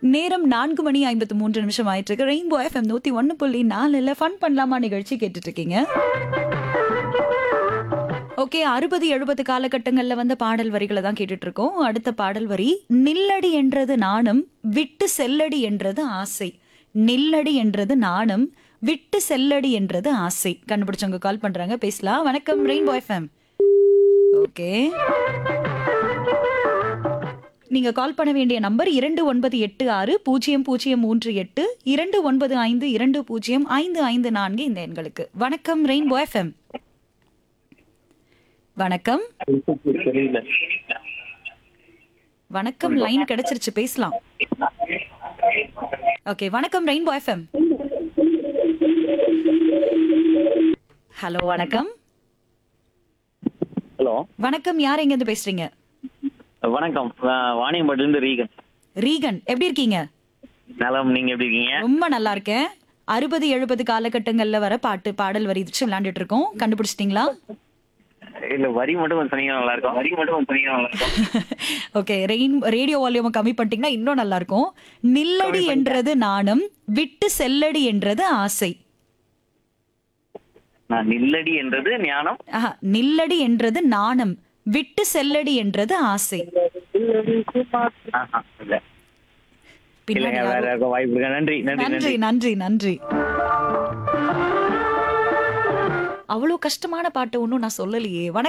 நேரம் நான்கு மணி ஐம்பத்து மூன்று நிமிஷம் ஆயிட்டு இருக்கு ரெயின்போ எஃப்எம் நூத்தி ஒன்னு புள்ளி நாலுல ஃபன் பண்ணலாமா நிகழ்ச்சி கேட்டுட்டு இருக்கீங்க ஓகே அறுபது எழுபது காலகட்டங்கள்ல வந்த பாடல் வரிகளை தான் கேட்டுட்டு இருக்கோம் அடுத்த பாடல் வரி நில்லடி என்றது நாணம் விட்டு செல்லடி என்றது ஆசை நில்லடி என்றது நாணம் விட்டு செல்லடி என்றது ஆசை கண்டுபிடிச்சவங்க கால் பண்றாங்க பேசலாம் வணக்கம் ரெயின்போ எஃப்எம் ஓகே நீங்க கால் பண்ண வேண்டிய நம்பர் இரண்டு ஒன்பது எட்டு ஆறு பூஜ்ஜியம் பூஜ்ஜியம் மூன்று எட்டு இரண்டு ஒன்பது ஐந்து இரண்டு பூஜ்ஜியம் ஐந்து ஐந்து நான்கு இந்த எண்களுக்கு வணக்கம் ரெயின்போ எஃப்எம் வணக்கம் தெரியல வணக்கம் லைன் கிடைச்சிருச்சு பேசலாம் ஓகே வணக்கம் ரெயின்போ எஃப்எம் ஹலோ வணக்கம் ஹலோ வணக்கம் யார் எங்க இருந்து பேசுறீங்க வணக்கம் அஹ் வாணியம்பாடில இருந்து ரீகன் ரீகன் எப்படி இருக்கீங்க நலம் நீங்க எப்படி இருக்கீங்க ரொம்ப நல்லா இருக்கேன் அறுபது எழுபது காலகட்டங்கள்ல வர பாட்டு பாடல் வரி வச்சு விளையாண்டுட்டு இருக்கோம் கண்டுபிடிச்சிட்டீங்களா இல்ல வரி மட்டும் கொஞ்சம் சொன்னீங்கன்னா நல்லா இருக்கும் வரி மட்டும் கொஞ்சம் சொன்னீங்கன்னா நல்லா இருக்கும் ஓகே ரெயின் ரேடியோ வால்யூம் கம்மி பண்ணிட்டீங்கன்னா இன்னும் நல்லா இருக்கும் நில்லடி என்றது நாணம் விட்டு செல்லடி என்றது ஆசை நான் நில்லடி என்றது ஞானம் ஆஹா, நில்லடி என்றது நாணம் விட்டு செல்லடி என்றது ஆசை ஆஹா, இல்ல பின்னாடி இல்லைங்க வேற யாரோ- யாருக்கும் வாய்ப்பு இருக்கா நன்றி நன்றி நன்றி நன்றி நன்றி நன்றி அவ்வளவு கஷ்டமான பாட்டு ஒன்றும் நான் சொல்லலையே வணக்கம்